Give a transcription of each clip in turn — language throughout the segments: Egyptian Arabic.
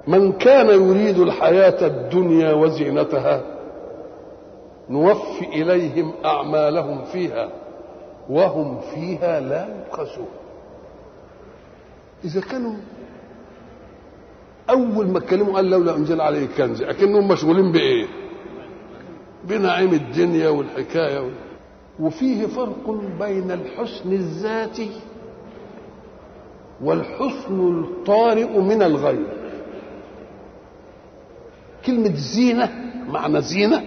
من كان يريد الحياة الدنيا وزينتها نوفي إليهم أعمالهم فيها وهم فيها لا يبخسون إذا كانوا أول ما اتكلموا قال لولا أنزل عليه كنز أكنهم مشغولين بإيه؟ بنعيم الدنيا والحكاية وفيه فرق بين الحسن الذاتي والحسن الطارئ من الغير كلمة زينة معنى زينة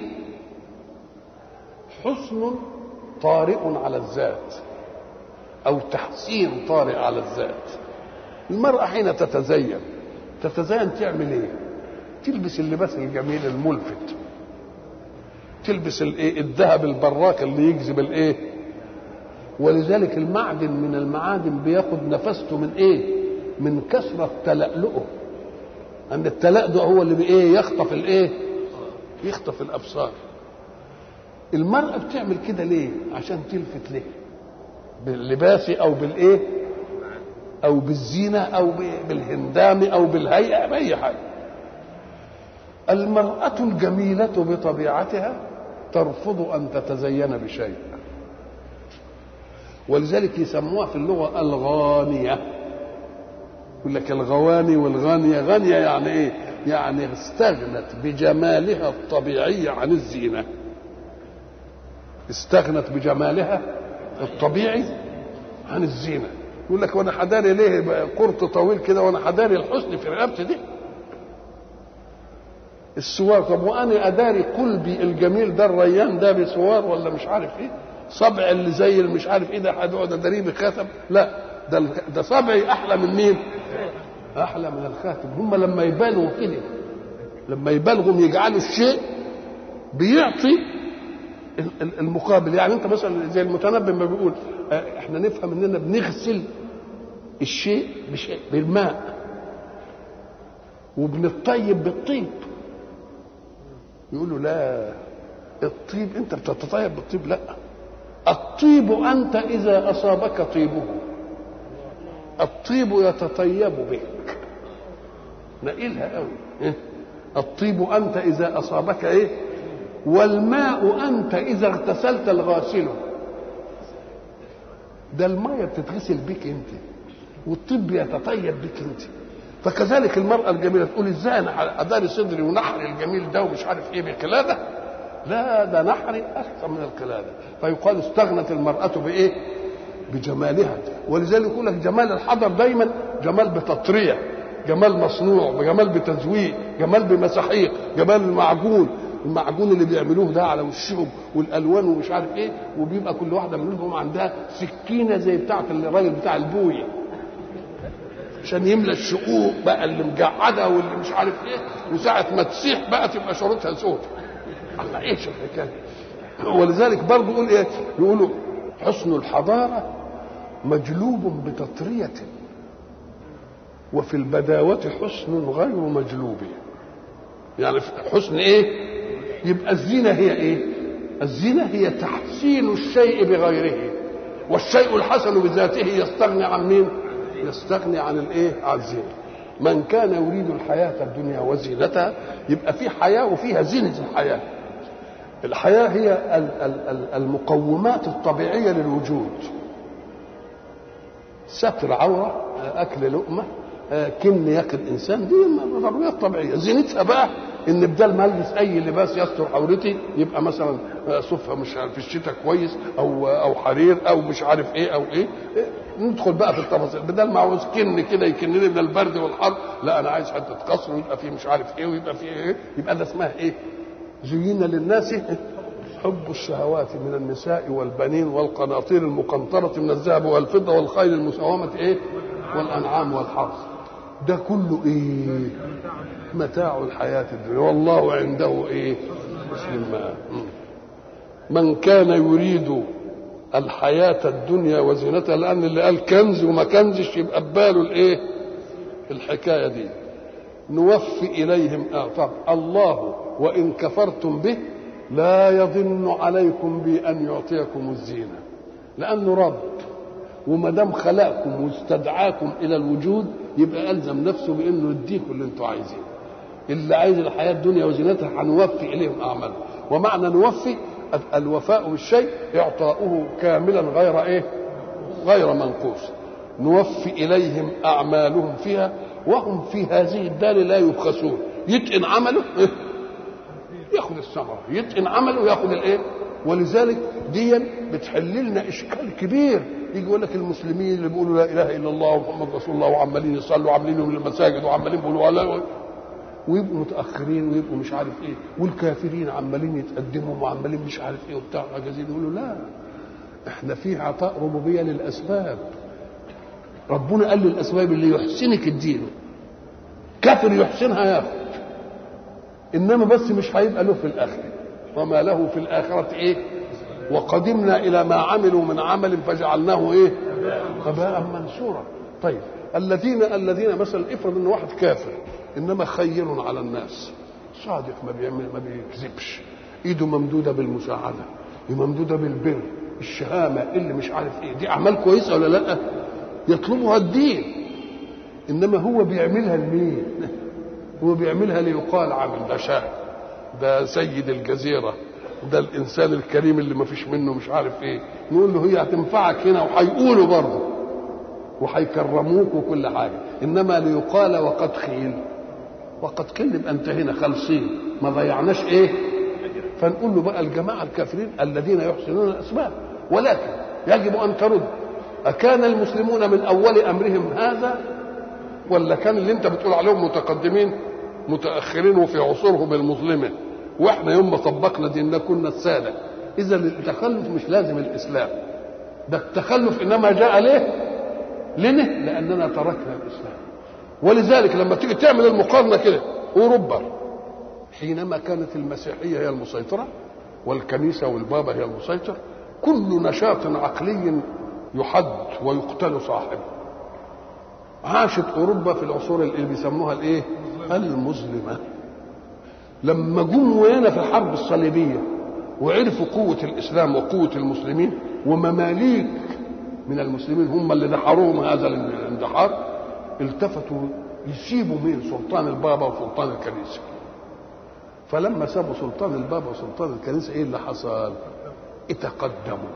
حسن طارئ على الذات أو تحسين طارئ على الذات المرأة حين تتزين تتزين تعمل ايه؟ تلبس اللباس الجميل الملفت تلبس الايه الذهب البراق اللي يجذب الايه ولذلك المعدن من المعادن بياخد نفسته من ايه من كثرة تلألؤه أن التلألؤ هو اللي بايه يخطف الايه يخطف الأبصار المرأة بتعمل كده ليه عشان تلفت ليه باللباس أو بالإيه أو بالزينة أو بالهندام أو بالهيئة بأي حاجة المرأة الجميلة بطبيعتها ترفض أن تتزين بشيء ولذلك يسموها في اللغة الغانية يقول لك الغواني والغانية غانية يعني ايه يعني استغنت بجمالها الطبيعي عن الزينة استغنت بجمالها الطبيعي عن الزينة يقول لك وانا حداري ليه قرط طويل كده وانا حداري الحسن في رقبتي دي السوار طب وانا اداري قلبي الجميل ده الريان ده بسوار ولا مش عارف ايه صبع اللي زي اللي مش عارف ايه ده هقعد اداريه بخاتم لا ده ده صبعي احلى من مين؟ احلى من الخاتم هم لما يبالغوا كده لما يبالغوا يجعلوا الشيء بيعطي المقابل يعني انت مثلا زي المتنبي ما بيقول احنا نفهم اننا بنغسل الشيء بشيء بالماء وبنطيب بالطيب يقولوا لا الطيب انت بتتطيب بالطيب لا الطيب انت اذا اصابك طيبه الطيب يتطيب بك نقلها قوي إيه؟ الطيب انت اذا اصابك ايه والماء انت اذا اغتسلت الغاسل ده الميه بتتغسل بك انت والطب يتطيب بك انت فكذلك المرأة الجميلة تقول ازاي انا اداري صدري ونحري الجميل ده ومش عارف ايه بقلادة لا ده نحري احسن من القلادة فيقال استغنت المرأة بايه بجمالها ولذلك يقول لك جمال الحضر دايما جمال بتطرية جمال مصنوع جمال بتزويق جمال بمساحيق جمال المعجون المعجون اللي بيعملوه ده على وشهم والالوان ومش عارف ايه وبيبقى كل واحده منهم عندها سكينه زي بتاعه الراجل بتاع البويه عشان يملى الشقوق بقى اللي مجعده واللي مش عارف ايه وساعه ما تسيح بقى تبقى شروطها سود الله ايش الحكايه ولذلك برضه يقول ايه يقولوا حسن الحضاره مجلوب بتطريه وفي البداوة حسن غير مجلوب يعني حسن ايه يبقى الزينة هي ايه الزينة هي تحسين الشيء بغيره والشيء الحسن بذاته يستغني عن مين يستغني عن الايه عن الزينة من كان يريد الحياة الدنيا وزينتها يبقى في حياة وفيها زينة الحياة الحياة هي المقومات الطبيعية للوجود ستر عورة أكل لقمة كن ياكل انسان دي ضروريات طبيعيه زينتها بقى ان بدل ما البس اي لباس يستر عورتي يبقى مثلا صفها مش عارف في الشتاء كويس او او حرير او مش عارف ايه او ايه ندخل بقى في التفاصيل بدل ما عاوز كن كده يكنني من البرد والحر لا انا عايز حته قصر ويبقى فيه مش عارف ايه ويبقى فيه ايه يبقى ده اسمها ايه زين للناس حب الشهوات من النساء والبنين والقناطير المقنطرة من الذهب والفضة والخيل المسومة ايه والأنعام والحرث ده كله ايه متاع الحياة الدنيا والله عنده ايه ما من كان يريد الحياة الدنيا وزينتها لأن اللي قال كنز وما كنزش يبقى بباله الايه الحكاية دي نوفي إليهم آه طب الله وإن كفرتم به لا يظن عليكم بأن يعطيكم الزينة لأنه رب وما دام خلقكم واستدعاكم إلى الوجود يبقى الزم نفسه بانه يديكم اللي انتم عايزينه اللي عايز الحياه الدنيا وزينتها هنوفي اليهم اعمالهم ومعنى نوفي الوفاء بالشيء اعطاؤه كاملا غير ايه غير منقوص نوفي اليهم اعمالهم فيها وهم في هذه الدار لا يبخسون يتقن عمله إيه؟ ياخذ الثمره يتقن عمله ياخذ الايه ولذلك دي بتحل لنا اشكال كبير يجي يقول لك المسلمين اللي بيقولوا لا اله الا الله ومحمد رسول الله وعمالين يصلوا وعاملين لهم المساجد وعمالين بيقولوا لا ويبقوا متاخرين ويبقوا مش عارف ايه والكافرين عمالين يتقدموا وعمالين مش عارف ايه وبتاع عجزين يقولوا لا احنا في عطاء ربوبيه للاسباب ربنا قال للاسباب اللي يحسنك الدين كافر يحسنها ياخد انما بس مش هيبقى له في الاخره وما له في الاخره ايه وقدمنا الى ما عملوا من عمل فجعلناه ايه هباء منثورا طيب الذين الذين مثلا افرض ان واحد كافر انما خير على الناس صادق ما بيعمل ما بيكذبش ايده ممدوده بالمساعده ممدوده بالبر الشهامه اللي مش عارف ايه دي اعمال كويسه ولا لا يطلبها الدين انما هو بيعملها لمين هو بيعملها ليقال عامل ده شاه ده سيد الجزيره ده الانسان الكريم اللي ما فيش منه مش عارف ايه نقول له هي هتنفعك هنا وهيقولوا برضه وهيكرموك وكل حاجه انما ليقال وقد خيل وقد قيل يبقى انت هنا خالصين ما ضيعناش ايه فنقول له بقى الجماعه الكافرين الذين يحسنون الاسباب ولكن يجب ان ترد أكان المسلمون من أول أمرهم هذا ولا كان اللي أنت بتقول عليهم متقدمين متأخرين وفي عصورهم المظلمة وإحنا يوم ما طبقنا ديننا كنا السادة إذا التخلف مش لازم الإسلام ده التخلف إنما جاء ليه؟ لنا لأننا تركنا الإسلام ولذلك لما تيجي تعمل المقارنة كده أوروبا حينما كانت المسيحية هي المسيطرة والكنيسة والبابا هي المسيطر كل نشاط عقلي يحد ويقتل صاحبه عاشت اوروبا في العصور اللي بيسموها الايه المظلمه لما جم ويانا في الحرب الصليبيه وعرفوا قوه الاسلام وقوه المسلمين ومماليك من المسلمين هم اللي دحروهم هذا الاندحار التفتوا يسيبوا مين سلطان البابا وسلطان الكنيسه فلما سابوا سلطان البابا وسلطان الكنيسه ايه اللي حصل؟ اتقدموا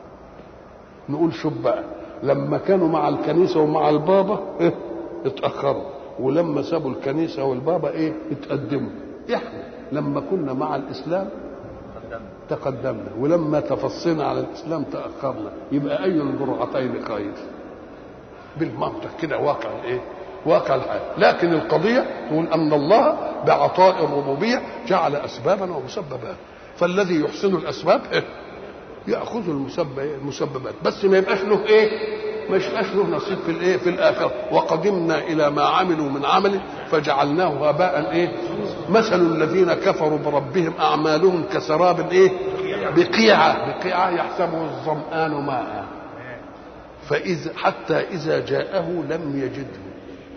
نقول شوف بقى لما كانوا مع الكنيسه ومع البابا إيه؟ اتاخروا ولما سابوا الكنيسه والبابا ايه اتقدموا احنا لما كنا مع الاسلام تقدمنا ولما تفصينا على الاسلام تاخرنا يبقى اي الجرعتين خير بالمنطق كده واقع الايه واقع الحال لكن القضيه تقول ان الله بعطاء الربوبيه جعل اسبابا ومسببات فالذي يحسن الاسباب إيه؟ ياخذ المسببات بس ما يبقاش له ايه ما يبقاش له نصيب في الايه في الاخره وقدمنا الى ما عملوا من عمل فجعلناه هباء ايه مثل الذين كفروا بربهم اعمالهم كسراب ايه بقيعه بقيعه يحسبه الظمآن ماء فإذا حتى إذا جاءه لم يجده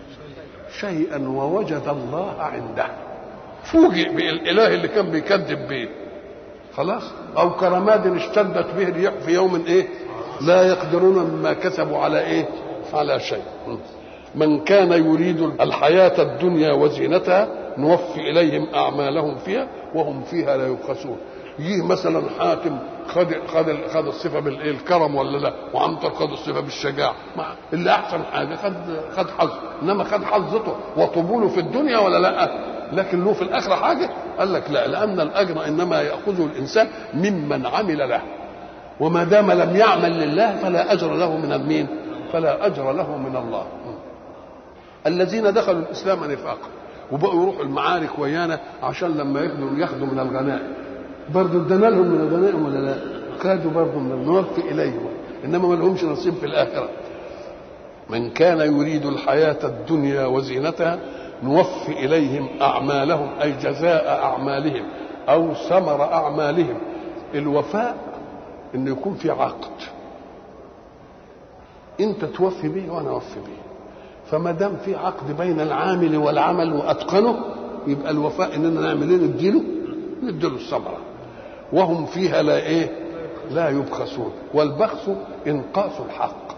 شيئا ووجد الله عنده فوجئ بالإله اللي كان بيكذب بيه خلاص او كرماد اشتدت به الريح في يوم ايه لا يقدرون مما كسبوا على ايه على شيء من كان يريد الحياة الدنيا وزينتها نوفي إليهم أعمالهم فيها وهم فيها لا يبخسون يجي مثلا حاكم خد خد خد الصفه بالكرم ولا لا وعنتر خد الصفه بالشجاعه اللي احسن حاجه خد خد حظ انما خد حظته وطبوله في الدنيا ولا لا لكن له في الاخره حاجه قال لك لا لان الاجر انما ياخذه الانسان ممن عمل له وما دام لم يعمل لله فلا اجر له من المين فلا اجر له من الله الذين دخلوا الاسلام نفاقا وبقوا يروحوا المعارك ويانا عشان لما ياخدوا ياخدوا من الغنائم برضه ادانا لهم من الغنائم ولا لا؟ خدوا برضه من نوفي اليهم انما ما لهمش نصيب في الاخره من كان يريد الحياه الدنيا وزينتها نوفي اليهم اعمالهم اي جزاء اعمالهم او ثمر اعمالهم الوفاء انه يكون في عقد انت توفي به وانا اوفي به فما دام في عقد بين العامل والعمل واتقنه يبقى الوفاء اننا نعمل ايه نديله نديله الثمره وهم فيها لا ايه لا يبخسون والبخس انقاص الحق